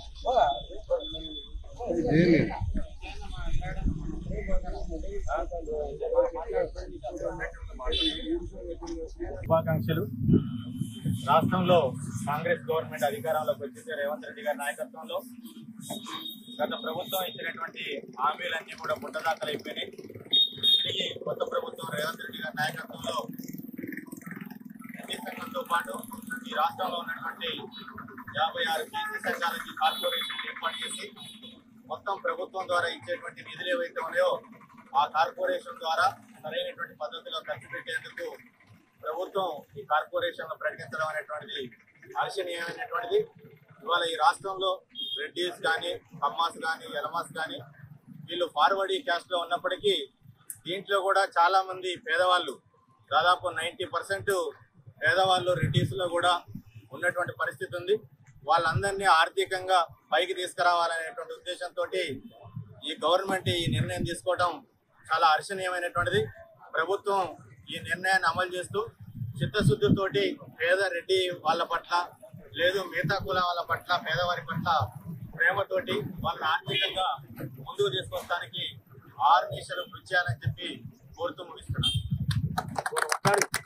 శుభాకాంక్షలు రాష్ట్రంలో కాంగ్రెస్ గవర్నమెంట్ అధికారంలోకి వచ్చింది రేవంత్ రెడ్డి గారి నాయకత్వంలో గత ప్రభుత్వం ఇచ్చినటువంటి హామీలన్నీ కూడా పుట్టదాఖలైపోయినాయి తిరిగి కొత్త ప్రభుత్వం రేవంత్ రెడ్డి గారి నాయకత్వంలో ఎన్డీ సంఘంతో పాటు ఈ రాష్ట్రంలో ఉన్నటువంటి యాభై ఆరు బీసీ సంఘాలకి కార్పొరేషన్ ఏర్పాటు చేసి మొత్తం ప్రభుత్వం ద్వారా ఇచ్చేటువంటి నిధులు ఏవైతే ఉన్నాయో ఆ కార్పొరేషన్ ద్వారా సరైనటువంటి పద్ధతిలో ఖర్చు పెట్టేందుకు ప్రభుత్వం ఈ కార్పొరేషన్ ప్రకటించడం అనేటువంటిది హర్షణీయమైనటువంటిది ఇవాళ ఈ రాష్ట్రంలో రెడ్డిస్ కానీ కమ్మాస్ కానీ ఎలమాస్ కానీ వీళ్ళు ఫార్వర్డ్ క్యాస్ట్ లో ఉన్నప్పటికీ దీంట్లో కూడా చాలా మంది పేదవాళ్ళు దాదాపు నైంటీ పర్సెంట్ పేదవాళ్ళు రెడ్డిస్ లో కూడా ఉన్నటువంటి పరిస్థితి ఉంది వాళ్ళందరినీ ఆర్థికంగా పైకి తీసుకురావాలనేటువంటి ఉద్దేశంతో ఈ గవర్నమెంట్ ఈ నిర్ణయం తీసుకోవడం చాలా హర్షణీయమైనటువంటిది ప్రభుత్వం ఈ నిర్ణయాన్ని అమలు చేస్తూ చిత్తశుద్ధితోటి పేద రెడ్డి వాళ్ళ పట్ల లేదు మిగతా కుల వాళ్ళ పట్ల పేదవారి పట్ల ప్రేమతోటి వాళ్ళని ఆర్థికంగా ముందుకు తీసుకొస్తానికి ఆరు నిమిషాలు కృషి చేయాలని చెప్పి కోరుతూ ముగిస్తున్నాను